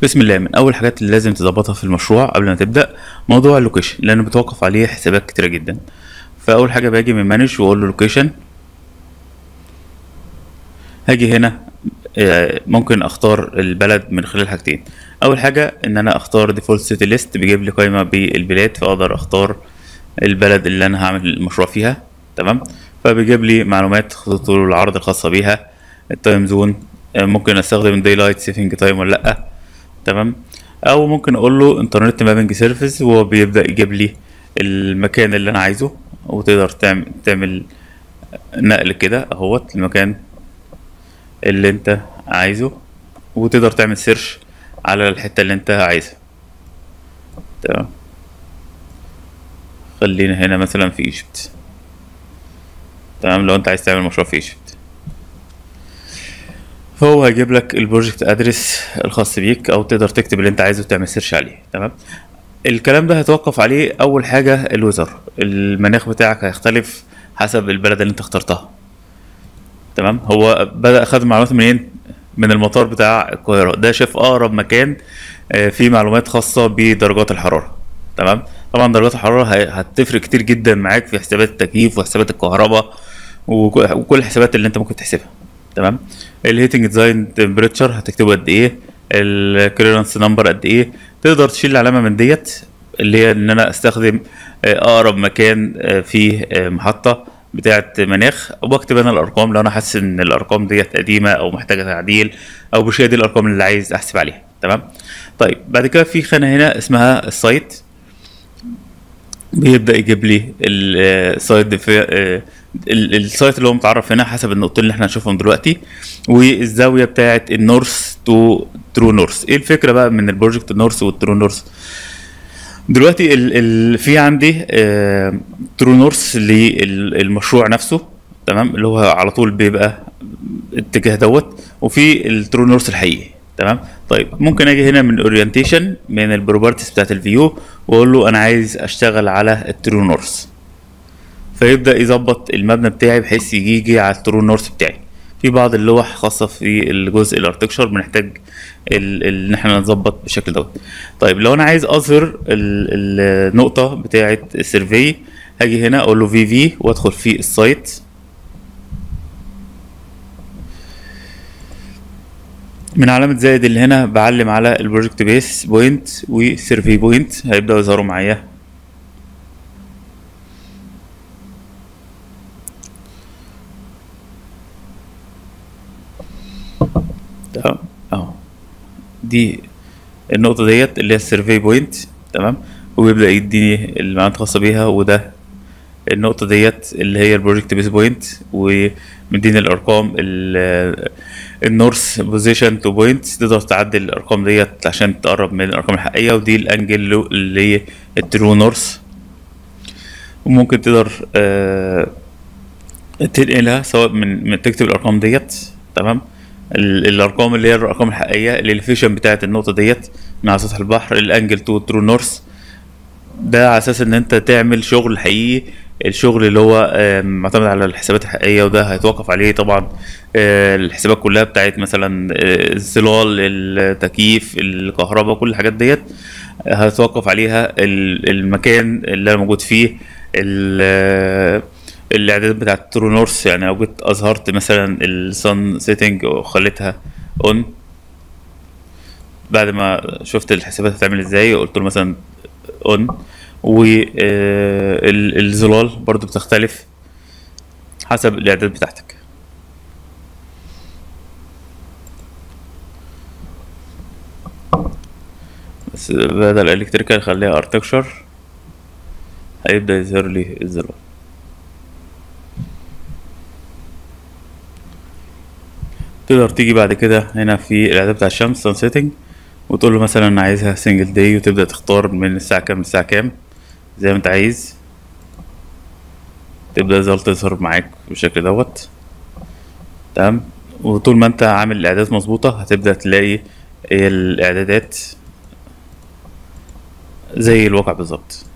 بسم الله من اول حاجات اللي لازم تظبطها في المشروع قبل ما تبدا موضوع اللوكيشن لانه بتوقف عليه حسابات كتيره جدا فاول حاجه باجي من مانج واقول له لوكيشن هاجي هنا آه، ممكن اختار البلد من خلال حاجتين اول حاجه ان انا اختار ديفولت سيتي ليست بيجيب لي قائمه بالبلاد فاقدر اختار البلد اللي انا هعمل المشروع فيها تمام فبيجيب لي معلومات خطوط الطول والعرض الخاصه بيها التايم زون آه، ممكن استخدم داي سيفنج تايم ولا لا تمام او ممكن اقول له انترنت مابنج سيرفيس وهو بيبدا يجيب لي المكان اللي انا عايزه وتقدر تعمل تعمل نقل كده اهوت المكان اللي انت عايزه وتقدر تعمل سيرش على الحتة اللي انت عايزها تمام خلينا هنا مثلا في ايجيبت تمام لو انت عايز تعمل مشروع في ايجيبت هو هيجيب لك البروجكت ادرس الخاص بيك او تقدر تكتب اللي انت عايزه وتعمل سيرش عليه تمام الكلام ده هيتوقف عليه اول حاجه الوزر المناخ بتاعك هيختلف حسب البلد اللي انت اخترتها تمام هو بدا خد معلومات منين من المطار بتاع القاهره ده شاف اقرب مكان آه، فيه معلومات خاصه بدرجات الحراره تمام طبعا درجات الحراره هي- هتفرق كتير جدا معاك في حسابات التكييف وحسابات الكهرباء وك- وكل الحسابات اللي انت ممكن تحسبها تمام الهيتنج ديزاين تمبريتشر هتكتبه قد ايه الكليرنس نمبر قد ايه تقدر تشيل العلامه من ديت اللي هي ان انا استخدم آه، اقرب مكان آه، فيه آه، محطه بتاعه مناخ واكتب انا الارقام لو انا حاسس ان الارقام ديت قديمه او محتاجه تعديل او مش هي دي الارقام اللي عايز احسب عليها تمام طيب بعد كده في خانه هنا اسمها السايت بيبدا يجيب لي السايت دي في آه، ال- السايت اللي هو متعرف هنا حسب النقطتين اللي احنا هنشوفهم دلوقتي والزاويه بتاعه النورث تو ترو نورث ايه الفكره بقى من البروجكت النورث والترو نورث دلوقتي ال ال في عندي آه ترو نورث للمشروع نفسه تمام اللي هو على طول بيبقى اتجاه دوت وفي الترو نورث الحقيقي تمام طيب ممكن اجي هنا من اورينتيشن من البروبرتيز بتاعت الفيو واقول له انا عايز اشتغل على الترو نورث فيبدا يظبط المبنى بتاعي بحيث يجي يجي على الترو نورث بتاعي في بعض اللوح خاصه في الجزء الارتكشر بنحتاج ال- ال- ان احنا نظبط بالشكل دوت طيب لو انا عايز اظهر ال- النقطه بتاعه السيرفي هاجي هنا اقول له في في وادخل في السايت من علامة زائد اللي هنا بعلم على البروجكت بيس بوينت وسيرفي بوينت هيبدأوا يظهروا معايا تمام اهو دي النقطة ديت اللي هي السيرفي بوينت تمام وبيبدأ يديني المعلومات الخاصة بيها وده النقطة ديت اللي هي البروجكت بيس بوينت ومديني الأرقام ال- النورث بوزيشن تو بوينت تقدر تعدل الأرقام ديت عشان تقرب من الأرقام الحقيقية ودي الأنجل اللي هي الترو نورث وممكن تقدر آه، تنقلها سواء من, من تكتب الارقام ديت تمام ال- الارقام اللي هي الارقام الحقيقيه الاليفيشن بتاعت النقطه ديت من على سطح البحر الانجل تو ترو نورث ده على اساس ان انت تعمل شغل حقيقي الشغل اللي هو آه، معتمد على الحسابات الحقيقيه وده هيتوقف عليه طبعا آه، الحسابات كلها بتاعت مثلا آه، الظلال التكييف الكهرباء كل الحاجات ديت هتوقف عليها ال- المكان اللي انا موجود فيه ال- الاعداد بتاع الترو نورث يعني لو جيت اظهرت مثلا الصن سيتنج وخليتها اون بعد ما شفت الحسابات هتعمل ازاي قلت له مثلا اون والظلال برضو بتختلف حسب الاعداد بتاعتك بس بدل الكتريكال خليها ارتكشر هيبدأ يظهر لي الظلال تقدر تيجي بعد كده هنا في الاعداد بتاع الشمس سان سيتنج وتقول له مثلا انا عايزها سنجل داي وتبدا تختار من الساعه كام للساعه كام زي ما انت عايز تبدا الظل تظهر معاك بالشكل دوت تمام وطول ما انت عامل الاعدادات مظبوطه هتبدا تلاقي الاعدادات زي الواقع بالظبط